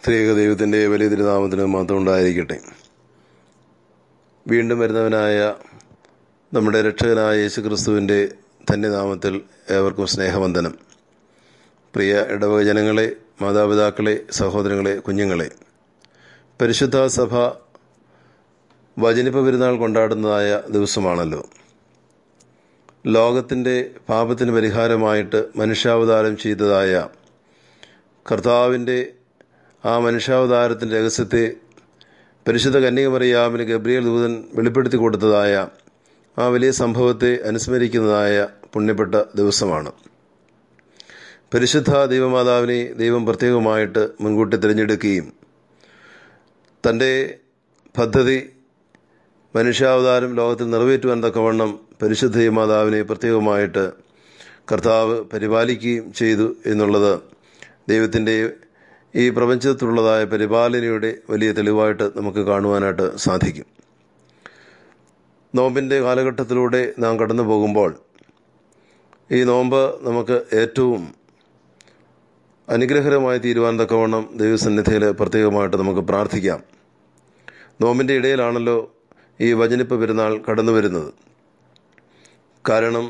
ത്രിയേക ദൈവത്തിൻ്റെ വലിയ തിരുനാമത്തിന് മാത്രം ഉണ്ടായിരിക്കട്ടെ വീണ്ടും വരുന്നവനായ നമ്മുടെ രക്ഷകനായ യേശുക്രിസ്തുവിൻ്റെ ധന്യനാമത്തിൽ ഏവർക്കും സ്നേഹവന്ദനം പ്രിയ ഇടവക ജനങ്ങളെ മാതാപിതാക്കളെ സഹോദരങ്ങളെ കുഞ്ഞുങ്ങളെ പരിശുദ്ധ സഭ വചനിപ്പ പെരുന്നാൾ കൊണ്ടാടുന്നതായ ദിവസമാണല്ലോ ലോകത്തിൻ്റെ പാപത്തിന് പരിഹാരമായിട്ട് മനുഷ്യാവതാരം ചെയ്തതായ കർത്താവിൻ്റെ ആ മനുഷ്യാവതാരത്തിൻ്റെ രഹസ്യത്തെ പരിശുദ്ധ കന്യകമറിയാമിന് ഗബ്രിയേൽ ദൂതൻ വെളിപ്പെടുത്തി കൊടുത്തതായ ആ വലിയ സംഭവത്തെ അനുസ്മരിക്കുന്നതായ പുണ്യപ്പെട്ട ദിവസമാണ് പരിശുദ്ധ ദൈവമാതാവിനെ ദൈവം പ്രത്യേകമായിട്ട് മുൻകൂട്ടി തിരഞ്ഞെടുക്കുകയും തൻ്റെ പദ്ധതി മനുഷ്യാവതാരം ലോകത്തിൽ നിറവേറ്റുവാൻ തക്കവണ്ണം പരിശുദ്ധ ദൈവമാതാവിനെ പ്രത്യേകമായിട്ട് കർത്താവ് പരിപാലിക്കുകയും ചെയ്തു എന്നുള്ളത് ദൈവത്തിൻ്റെ ഈ പ്രപഞ്ചത്തിലുള്ളതായ പരിപാലനയുടെ വലിയ തെളിവായിട്ട് നമുക്ക് കാണുവാനായിട്ട് സാധിക്കും നോമ്പിൻ്റെ കാലഘട്ടത്തിലൂടെ നാം കടന്നു പോകുമ്പോൾ ഈ നോമ്പ് നമുക്ക് ഏറ്റവും അനുഗ്രഹരമായി തീരുവാൻ തക്കവണ്ണം ദൈവസന്നിധിയിൽ പ്രത്യേകമായിട്ട് നമുക്ക് പ്രാർത്ഥിക്കാം നോമ്പിൻ്റെ ഇടയിലാണല്ലോ ഈ വചനിപ്പ് പെരുന്നാൾ കടന്നു വരുന്നത് കാരണം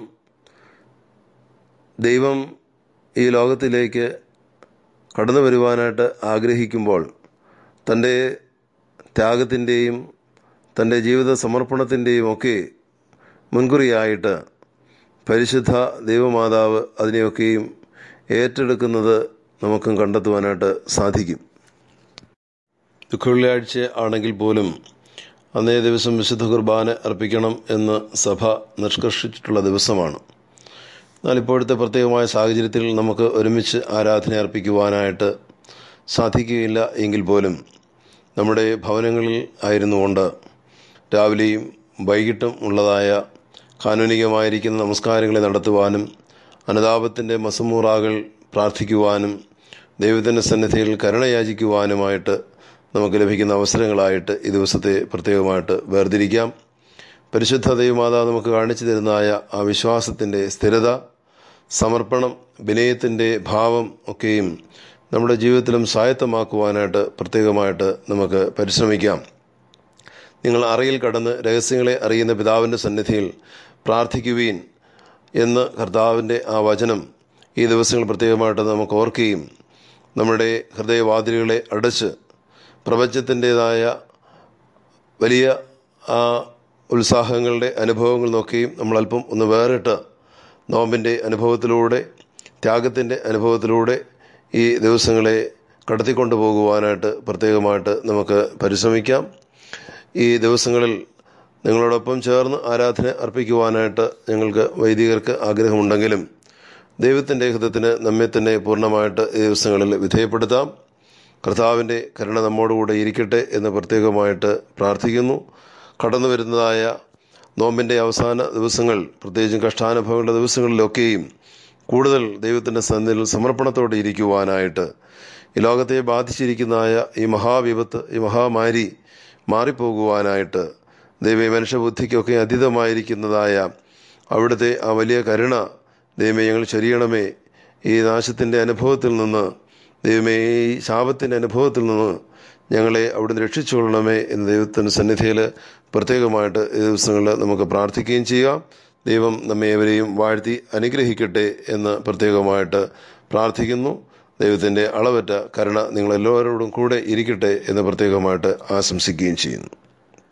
ദൈവം ഈ ലോകത്തിലേക്ക് കടന്നു വരുവാനായിട്ട് ആഗ്രഹിക്കുമ്പോൾ തൻ്റെ ത്യാഗത്തിൻ്റെയും തൻ്റെ ജീവിത സമർപ്പണത്തിൻ്റെയും ഒക്കെ മുൻകുറിയായിട്ട് പരിശുദ്ധ ദൈവമാതാവ് അതിനെയൊക്കെയും ഏറ്റെടുക്കുന്നത് നമുക്കും കണ്ടെത്തുവാനായിട്ട് സാധിക്കും ദുഃഖവെള്ളിയാഴ്ച ആണെങ്കിൽ പോലും അന്നേ ദിവസം വിശുദ്ധ കുർബാന അർപ്പിക്കണം എന്ന് സഭ നിഷ്കർഷിച്ചിട്ടുള്ള ദിവസമാണ് എന്നാൽ ഇപ്പോഴത്തെ പ്രത്യേകമായ സാഹചര്യത്തിൽ നമുക്ക് ഒരുമിച്ച് ആരാധന അർപ്പിക്കുവാനായിട്ട് സാധിക്കുകയില്ല എങ്കിൽ പോലും നമ്മുടെ ഭവനങ്ങളിൽ ആയിരുന്നുകൊണ്ട് രാവിലെയും വൈകിട്ടും ഉള്ളതായ കാനൂനികമായിരിക്കുന്ന നമസ്കാരങ്ങളെ നടത്തുവാനും അനുതാപത്തിൻ്റെ മസമൂറാകൾ പ്രാർത്ഥിക്കുവാനും ദൈവത്തിൻ്റെ സന്നിധിയിൽ കരുണയാചിക്കുവാനുമായിട്ട് നമുക്ക് ലഭിക്കുന്ന അവസരങ്ങളായിട്ട് ഈ ദിവസത്തെ പ്രത്യേകമായിട്ട് വേർതിരിക്കാം പരിശുദ്ധ ദൈവമാതാവ് നമുക്ക് കാണിച്ചു തരുന്നതായ ആ വിശ്വാസത്തിൻ്റെ സ്ഥിരത സമർപ്പണം വിനയത്തിൻ്റെ ഭാവം ഒക്കെയും നമ്മുടെ ജീവിതത്തിലും സ്വായത്തമാക്കുവാനായിട്ട് പ്രത്യേകമായിട്ട് നമുക്ക് പരിശ്രമിക്കാം നിങ്ങൾ അറിയിൽ കടന്ന് രഹസ്യങ്ങളെ അറിയുന്ന പിതാവിൻ്റെ സന്നിധിയിൽ പ്രാർത്ഥിക്കുവീൻ എന്ന് കർത്താവിൻ്റെ ആ വചനം ഈ ദിവസങ്ങൾ പ്രത്യേകമായിട്ട് നമുക്ക് ഓർക്കുകയും നമ്മുടെ ഹൃദയവാതിലുകളെ അടച്ച് പ്രപഞ്ചത്തിൻ്റെതായ വലിയ ആ ഉത്സാഹങ്ങളുടെ അനുഭവങ്ങൾ നോക്കിയും നമ്മൾ അല്പം ഒന്ന് വേറിട്ട് നോമ്പിൻ്റെ അനുഭവത്തിലൂടെ ത്യാഗത്തിൻ്റെ അനുഭവത്തിലൂടെ ഈ ദിവസങ്ങളെ കടത്തിക്കൊണ്ടു പോകുവാനായിട്ട് പ്രത്യേകമായിട്ട് നമുക്ക് പരിശ്രമിക്കാം ഈ ദിവസങ്ങളിൽ നിങ്ങളോടൊപ്പം ചേർന്ന് ആരാധന അർപ്പിക്കുവാനായിട്ട് ഞങ്ങൾക്ക് വൈദികർക്ക് ആഗ്രഹമുണ്ടെങ്കിലും ദൈവത്തിൻ്റെ ഹിതത്തിന് നമ്മെ തന്നെ പൂർണ്ണമായിട്ട് ഈ ദിവസങ്ങളിൽ വിധേയപ്പെടുത്താം കർത്താവിൻ്റെ കരുണ നമ്മോടുകൂടെ ഇരിക്കട്ടെ എന്ന് പ്രത്യേകമായിട്ട് പ്രാർത്ഥിക്കുന്നു കടന്നു വരുന്നതായ നോമ്പിൻ്റെ അവസാന ദിവസങ്ങൾ പ്രത്യേകിച്ചും കഷ്ടാനുഭവങ്ങളുടെ ദിവസങ്ങളിലൊക്കെയും കൂടുതൽ ദൈവത്തിൻ്റെ സന്നിധിയിൽ സമർപ്പണത്തോടെ ഇരിക്കുവാനായിട്ട് ഈ ലോകത്തെ ബാധിച്ചിരിക്കുന്നതായ ഈ മഹാവിപത്ത് ഈ മഹാമാരി മാറിപ്പോകുവാനായിട്ട് ദൈവ മനുഷ്യബുദ്ധിക്കൊക്കെ അതീതമായിരിക്കുന്നതായ അവിടുത്തെ ആ വലിയ കരുണ ദൈവമേ ഞങ്ങൾ ചൊരിയണമേ ഈ നാശത്തിൻ്റെ അനുഭവത്തിൽ നിന്ന് ദൈവമേ ഈ ശാപത്തിൻ്റെ അനുഭവത്തിൽ നിന്ന് ഞങ്ങളെ അവിടുന്ന് രക്ഷിച്ചുകൊള്ളണമേ എന്ന് ദൈവത്തിൻ്റെ സന്നിധിയിൽ പ്രത്യേകമായിട്ട് ഈ ദിവസങ്ങളിൽ നമുക്ക് പ്രാർത്ഥിക്കുകയും ചെയ്യാം ദൈവം നമ്മെ ഏവരെയും വാഴ്ത്തി അനുഗ്രഹിക്കട്ടെ എന്ന് പ്രത്യേകമായിട്ട് പ്രാർത്ഥിക്കുന്നു ദൈവത്തിൻ്റെ അളവറ്റ കരുണ നിങ്ങളെല്ലാവരോടും കൂടെ ഇരിക്കട്ടെ എന്ന് പ്രത്യേകമായിട്ട് ആശംസിക്കുകയും ചെയ്യുന്നു